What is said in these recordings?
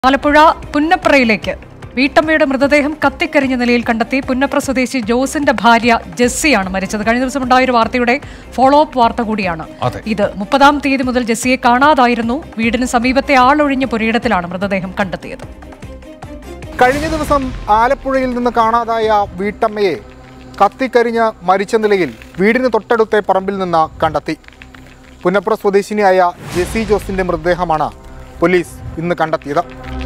ആലപ്പുഴ പുന്നപ്രയിലേക്ക് വീട്ടമ്മയുടെ മൃതദേഹം കത്തിക്കരിഞ്ഞ നിലയിൽ കണ്ടെത്തി പുന്നപ്ര സ്വദേശി ജോസിന്റെ ഭാര്യ ജെസ്സിയാണ് മരിച്ചത് കഴിഞ്ഞ ദിവസം ഉണ്ടായ ഒരു വാർത്തയുടെ ഫോളോ അപ്പ് വാർത്ത കൂടിയാണ് അതെ. ഇത് മുപ്പതാം തീയതി മുതൽ ജെസ്സിയെ കാണാതായിരുന്നു വീടിന് സമീപത്തെ ആളൊഴിഞ്ഞ പുരയിടത്തിലാണ് മൃതദേഹം കണ്ടെത്തിയത് കഴിഞ്ഞ ദിവസം ആലപ്പുഴയിൽ നിന്ന് കാണാതായ വീട്ടമ്മയെ കത്തിക്കരിഞ്ഞ് മരിച്ച നിലയിൽ വീടിന് തൊട്ടടുത്ത പറമ്പിൽ നിന്ന് കണ്ടെത്തി പുന്നപ്ര സ്വദേശിനിയായ ജെസി ജോസിന്റെ മൃതദേഹമാണ് പോലീസ് ഇന്ന് കണ്ടെത്തിയത്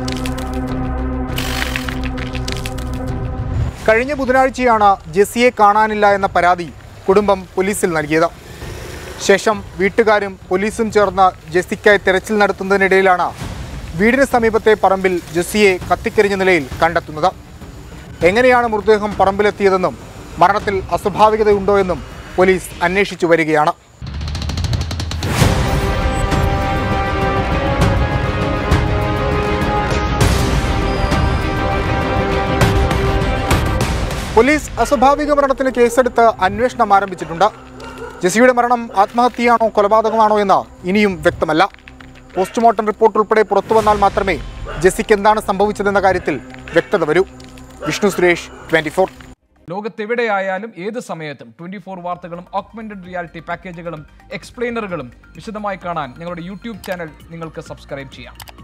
കഴിഞ്ഞ ബുധനാഴ്ചയാണ് ജെസിയെ കാണാനില്ല എന്ന പരാതി കുടുംബം പോലീസിൽ നൽകിയത് ശേഷം വീട്ടുകാരും പോലീസും ചേർന്ന് ജെസ്സിക്കായി തെരച്ചിൽ നടത്തുന്നതിനിടയിലാണ് വീടിന് സമീപത്തെ പറമ്പിൽ ജെസ്സിയെ കത്തിക്കരിഞ്ഞ നിലയിൽ കണ്ടെത്തുന്നത് എങ്ങനെയാണ് മൃതദേഹം പറമ്പിലെത്തിയതെന്നും മരണത്തിൽ അസ്വാഭാവികതയുണ്ടോ എന്നും പോലീസ് അന്വേഷിച്ചു വരികയാണ് പോലീസ് അസ്വാഭാവിക മരണത്തിന് കേസെടുത്ത് അന്വേഷണം ആരംഭിച്ചിട്ടുണ്ട് ജെസിയുടെ മരണം ആത്മഹത്യയാണോ കൊലപാതകമാണോ എന്ന് ഇനിയും വ്യക്തമല്ല പോസ്റ്റ്മോർട്ടം റിപ്പോർട്ട് ഉൾപ്പെടെ പുറത്തു വന്നാൽ മാത്രമേ ജെസിക്ക് എന്താണ് സംഭവിച്ചതെന്ന കാര്യത്തിൽ വ്യക്തത വരൂ വിഷ്ണു സുരേഷ് ട്വന്റി ഫോർ ലോകത്തെവിടെയായാലും ഏത് സമയത്തും ട്വന്റി ഫോർ വാർത്തകളും ഓഗ്മെന്റഡ് റിയാലിറ്റി പാക്കേജുകളും എക്സ്പ്ലെയിനറുകളും വിശദമായി കാണാൻ ഞങ്ങളുടെ യൂട്യൂബ് ചാനൽ നിങ്ങൾക്ക് സബ്സ്ക്രൈബ് ചെയ്യാം